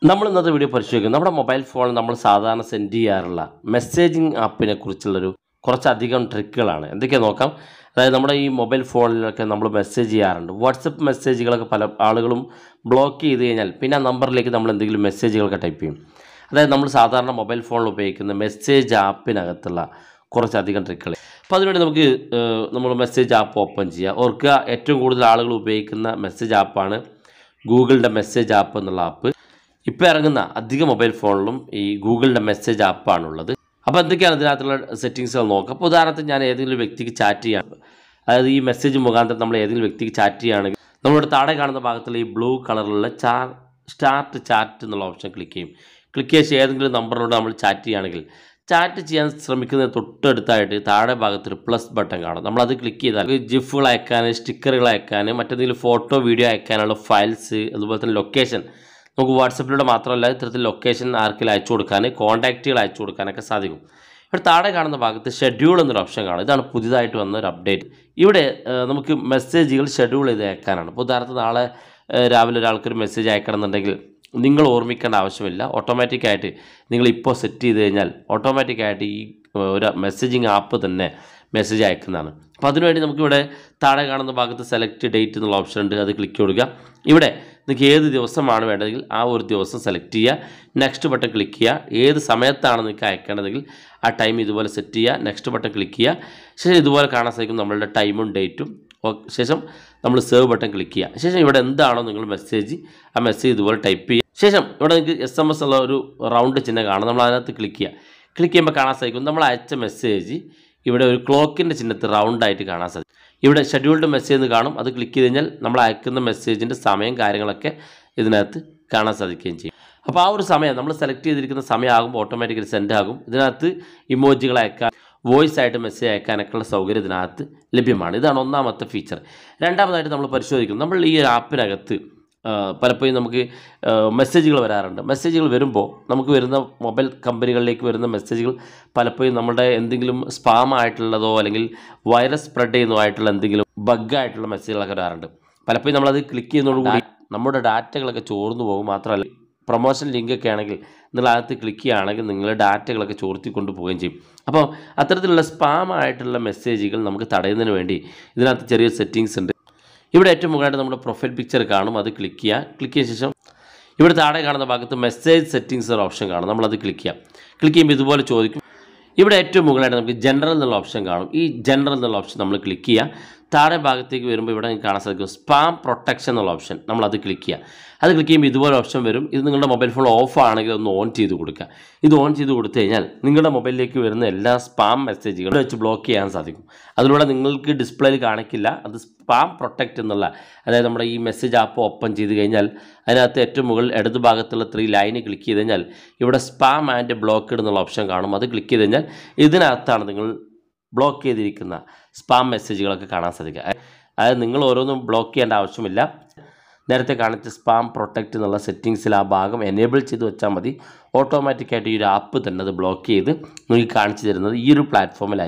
നമ്മൾ ഇന്നത്തെ വീഡിയോ പരിശോധിക്കുന്നത് നമ്മുടെ മൊബൈൽ ഫോണിൽ നമ്മൾ സാധാരണ സെൻഡ് ചെയ്യാറുള്ള മെസ്സേജിങ് ആപ്പിനെ കുറിച്ചുള്ളൊരു കുറച്ചധികം ട്രിക്കുകളാണ് എന്തൊക്കെയാണ് നോക്കാം അതായത് നമ്മുടെ ഈ മൊബൈൽ ഫോണിലൊക്കെ നമ്മൾ മെസ്സേജ് ചെയ്യാറുണ്ട് വാട്സപ്പ് മെസ്സേജുകളൊക്കെ പല ആളുകളും ബ്ലോക്ക് ചെയ്ത് കഴിഞ്ഞാൽ പിന്നെ ആ നമ്പറിലേക്ക് നമ്മൾ എന്തെങ്കിലും മെസ്സേജുകളൊക്കെ ടൈപ്പ് ചെയ്യും അതായത് നമ്മൾ സാധാരണ മൊബൈൽ ഫോണിൽ ഉപയോഗിക്കുന്ന മെസ്സേജ് ആപ്പിനകത്തുള്ള കുറച്ചധികം ട്രിക്കുകൾ അപ്പോൾ അതിനുവേണ്ടി നമുക്ക് ഏഹ്, നമ്മൾ മെസ്സേജ് ആപ്പ് ഓപ്പൺ ചെയ്യുക ഓർക്കുക ഏറ്റവും കൂടുതൽ ആളുകൾ ഉപയോഗിക്കുന്ന മെസ്സേജ് ആപ്പാണ് ഗൂഗിളിൻ്റെ മെസ്സേജ് ആപ്പ് എന്നുള്ള ആപ്പ് ഇപ്പോൾ ഇറങ്ങുന്ന അധിക മൊബൈൽ ഫോണിലും ഈ ഗൂഗിളിൻ്റെ മെസ്സേജ് ആപ്പാണുള്ളത് അപ്പോൾ എന്തൊക്കെയാണ് ഇതിനകത്തുള്ള സെറ്റിങ്സുകൾ നോക്കാം അപ്പോൾ ഉദാഹരണത്തിന് ഞാൻ ഏതെങ്കിലും ഒരു വ്യക്തിക്ക് ചാറ്റ് ചെയ്യാം അതായത് ഈ മെസ്സേജ് മുഖാന്തരം നമ്മൾ ഏതെങ്കിലും വ്യക്തിക്ക് ചാറ്റ് ചെയ്യുകയാണെങ്കിൽ നമ്മളുടെ താഴെ കാണുന്ന ഭാഗത്തുള്ള ഈ ബ്ലൂ കളറിലുള്ള ചാ സ്റ്റാർട്ട് ചാറ്റ് എന്നുള്ള ഓപ്ഷൻ ക്ലിക്ക് ചെയ്യും ക്ലിക്ക് ചെയ്ത് ഏതെങ്കിലും നമ്പറിനോട് നമ്മൾ ചാറ്റ് ചെയ്യുകയാണെങ്കിൽ ചാറ്റ് ചെയ്യാൻ ശ്രമിക്കുന്നതിന് തൊട്ടടുത്തായിട്ട് താഴെ ഭാഗത്ത് ഒരു പ്ലസ് ബട്ടൺ കാണും നമ്മളത് ക്ലിക്ക് ചെയ്താൽ നമുക്ക് ജിഫുകൾ അയക്കാൻ സ്റ്റിക്കറുകൾ അയക്കാൻ മറ്റെന്തെങ്കിലും ഫോട്ടോ വീഡിയോ അയക്കാനുള്ള ഫയൽസ് അതുപോലെ തന്നെ ലൊക്കേഷൻ നമുക്ക് വാട്സപ്പിലൂടെ മാത്രമല്ല ഇത്തരത്തിൽ ലൊക്കേഷൻ ആർക്കെങ്കിലും അയച്ചു കൊടുക്കാൻ കോൺടാക്റ്റുകൾ അയച്ചു കൊടുക്കാനൊക്കെ സാധിക്കും ഇവിടെ താഴെ കാണുന്ന ഭാഗത്ത് ഷെഡ്യൂൾ എന്നൊരു ഓപ്ഷൻ കാണും ഇതാണ് പുതിയതായിട്ട് വന്ന ഒരു അപ്ഡേറ്റ് ഇവിടെ ആ, നമുക്ക് മെസ്സേജുകൾ ഷെഡ്യൂൾ ചെയ്ത് അയക്കാനാണ് ഇപ്പോൾ ഉദാഹരണത്തിന് നാളെ ആ, രാവിലെ ഒരാൾക്കൊരു മെസ്സേജ് അയക്കണം എന്നുണ്ടെങ്കിൽ നിങ്ങൾ ഓർമ്മിക്കേണ്ട ആവശ്യമില്ല ഓട്ടോമാറ്റിക്കായിട്ട് നിങ്ങൾ ഇപ്പോൾ സെറ്റ് ചെയ്ത് കഴിഞ്ഞാൽ ഓട്ടോമാറ്റിക്കായിട്ട് ഈ ആ, ഒരു മെസ്സേജിങ് ആപ്പ് തന്നെ മെസ്സേജ് അയക്കുന്നതാണ് അപ്പോൾ അതിനുവേണ്ടി നമുക്കിവിടെ താഴെ കാണുന്ന ഭാഗത്ത് സെലക്ട് ഡേറ്റ് എന്നുള്ള ഓപ്ഷൻ ഉണ്ട് അത് ക്ലിക്ക് കൊടുക്കുക ഇവിടെ നിങ്ങൾക്ക് ഏത് ദിവസമാണ് വേണ്ടതെങ്കിൽ ആ ഒരു ദിവസം സെലക്ട് ചെയ്യുക നെക്സ്റ്റ് ബട്ടൺ ക്ലിക്ക് ചെയ്യുക ഏത് സമയത്താണ് നിങ്ങൾക്ക് അയക്കേണ്ടതെങ്കിൽ ആ ടൈം ഇതുപോലെ സെറ്റ് ചെയ്യുക നെക്സ്റ്റ് ബട്ടൺ ക്ലിക്ക് ചെയ്യുക ശേഷം ഇതുപോലെ കാണാൻ സാധിക്കും നമ്മളുടെ ടൈമും ഡേറ്റും ശേഷം നമ്മൾ സേവ് ബട്ടൺ ക്ലിക്ക് ചെയ്യുക ശേഷം ഇവിടെ എന്താണോ നിങ്ങൾ മെസ്സേജ് ആ മെസ്സേജ് ഇതുപോലെ ടൈപ്പ് ചെയ്യുക ശേഷം ഇവിടെ നിങ്ങൾക്ക് എസ് എം എസ് ഉള്ള ഒരു റൗണ്ട് ചിഹ്നം കാണാം നമ്മൾ അതിനകത്ത് ക്ലിക്ക് ചെയ്യുക ക്ലിക്ക് ചെയ്യുമ്പോൾ കാണാൻ സാധിക്കും നമ്മൾ അയച്ച മെസ്സേജ് ഇവിടെ ഒരു ക്ലോക്കിൻ്റെ ചിഹ്നത്തിൽ റൗണ്ടായിട്ട് കാണാൻ സാധിക്കും ഇവിടെ ഷെഡ്യൂൾഡ് മെസ്സേജ് എന്ന് കാണും അത് ക്ലിക്ക് ചെയ്ത് കഴിഞ്ഞാൽ നമ്മൾ അയക്കുന്ന മെസ്സേജിൻ്റെ സമയം കാര്യങ്ങളൊക്കെ ഇതിനകത്ത് കാണാൻ സാധിക്കുകയും ചെയ്യും അപ്പോൾ ആ ഒരു സമയം നമ്മൾ സെലക്ട് ചെയ്തിരിക്കുന്ന സമയമാകുമ്പോൾ ഓട്ടോമാറ്റിക്കലി സെൻഡ് ആകും ഇതിനകത്ത് ഇമോജികൾ അയക്കാൻ വോയിസ് ആയിട്ട് മെസ്സേജ് അയക്കാനൊക്കെയുള്ള സൗകര്യം ഇതിനകത്ത് ലഭ്യമാണ് ഇതാണ് ഒന്നാമത്തെ ഫീച്ചർ രണ്ടാമതായിട്ട് നമ്മൾ പരിശോധിക്കും നമ്മൾ ഈ ഒരു ആപ്പിനകത്ത് ആ, പലപ്പോഴും നമുക്ക് മെസ്സേജുകൾ വരാറുണ്ട് മെസ്സേജുകൾ വരുമ്പോൾ നമുക്ക് വരുന്ന മൊബൈൽ കമ്പനികളിലേക്ക് വരുന്ന മെസ്സേജുകൾ പലപ്പോഴും നമ്മുടെ എന്തെങ്കിലും സ്പാം ആയിട്ടുള്ളതോ അല്ലെങ്കിൽ വൈറസ് സ്പ്രെഡ് ചെയ്യുന്നതോ ആയിട്ടുള്ള എന്തെങ്കിലും ബഗ്ഗായിട്ടുള്ള മെസ്സേജുകളൊക്കെ വരാറുണ്ട് പലപ്പോഴും നമ്മളത് ക്ലിക്ക് ചെയ്യുന്നതോടുകൂടി നമ്മുടെ ഡാറ്റകളൊക്കെ ചോർന്നു പോകും മാത്രമല്ല പ്രൊമോഷൻ ലിങ്കൊക്കെ ആണെങ്കിൽ നിങ്ങൾ അകത്ത് ക്ലിക്ക് ചെയ്യുകയാണെങ്കിൽ നിങ്ങളുടെ ഡാറ്റകളൊക്കെ ചോർത്തിക്കൊണ്ട് പോവുകയും ചെയ്യും അപ്പോൾ അത്തരത്തിലുള്ള സ്പാം ആയിട്ടുള്ള മെസ്സേജുകൾ നമുക്ക് തടയുന്നതിന് വേണ്ടി ഇതിനകത്ത് ചെറിയ സെറ്റിങ്സ് ഉണ്ട് ഇവിടെ ഏറ്റവും മുകളിലായിട്ട് നമ്മുടെ പ്രൊഫൈൽ പിക്ചർ കാണും അത് ക്ലിക്ക് ചെയ്യുക ക്ലിക്ക് ചെയ്ത ശേഷം ഇവിടെ താഴെ കാണുന്ന ഭാഗത്ത് മെസ്സേജ് സെറ്റിങ്സ് ഒരു ഓപ്ഷൻ കാണും നമ്മളത് ക്ലിക്ക് ചെയ്യാം ക്ലിക്ക് ചെയ്യുമ്പോൾ ഇതുപോലെ ചോദിക്കും ഇവിടെ ഏറ്റവും മുകളിലായിട്ട് നമുക്ക് ജനറൽ എന്നുള്ള ഓപ്ഷൻ കാണും ഈ ജനറൽ എന്നുള്ള ഓപ്ഷൻ നമ്മൾ ക്ലിക്ക് ചെയ്യുക താഴെ ഭാഗത്തേക്ക് വരുമ്പോൾ ഇവിടെ നിങ്ങൾക്ക് കാണാൻ സാധിക്കും സ്പാം പ്രൊട്ടക്ഷൻ എന്നുള്ള ഓപ്ഷൻ നമ്മളത് ക്ലിക്ക് ചെയ്യുക അത് ക്ലിക്ക് ചെയ്യുമ്പോൾ ഇതുപോലെ ഓപ്ഷൻ വരും ഇത് നിങ്ങളുടെ മൊബൈൽ ഫോൺ ഓഫ് ആണെങ്കിൽ ഒന്ന് ഓൺ ചെയ്ത് കൊടുക്കുക ഇത് ഓൺ ചെയ്ത് കൊടുത്തു കഴിഞ്ഞാൽ നിങ്ങളുടെ മൊബൈലിലേക്ക് വരുന്ന എല്ലാ സ്പാം മെസ്സേജുകളും വെച്ച് ബ്ലോക്ക് ചെയ്യാൻ സാധിക്കും അതിലൂടെ നിങ്ങൾക്ക് ഡിസ്പ്ലേയിൽ കാണിക്കില്ല അത് സ്പാം പ്രൊട്ടക്റ്റ് എന്നുള്ള അതായത് നമ്മുടെ ഈ മെസ്സേജ് ആപ്പ് ഓപ്പൺ ചെയ്ത് കഴിഞ്ഞാൽ അതിനകത്ത് ഏറ്റവും മുകളിൽ ഇടത് ഭാഗത്തുള്ള ത്രീ ലൈന് ക്ലിക്ക് ചെയ്ത് കഴിഞ്ഞാൽ ഇവിടെ സ്പാം ആൻഡ് ബ്ലോക്കഡ് എന്നുള്ള ഓപ്ഷൻ കാണും അത് ക്ലിക്ക് ചെയ്ത് കഴിഞ്ഞാൽ ഇതിനകത്താണ് നിങ്ങൾ ബ്ലോക്ക് ചെയ്തിരിക്കുന്ന സ്പാം മെസ്സേജുകളൊക്കെ കാണാൻ സാധിക്കുക അതായത് നിങ്ങൾ ഓരോന്നും ബ്ലോക്ക് ചെയ്യേണ്ട ആവശ്യമില്ല നേരത്തെ കാണിച്ച സ്പാം പ്രൊട്ടക്റ്റ് എന്നുള്ള സെറ്റിങ്സിൽ ആ ഭാഗം എനേബിൾ ചെയ്ത് വെച്ചാൽ മതി ഓട്ടോമാറ്റിക്കായിട്ട് ഈ ഒരു ആപ്പ് തന്നെ അത് ബ്ലോക്ക് ചെയ്ത് നിങ്ങൾക്ക് കാണിച്ചു തരുന്നത് ഈ ഒരു പ്ലാറ്റ്ഫോമിലായിരിക്കും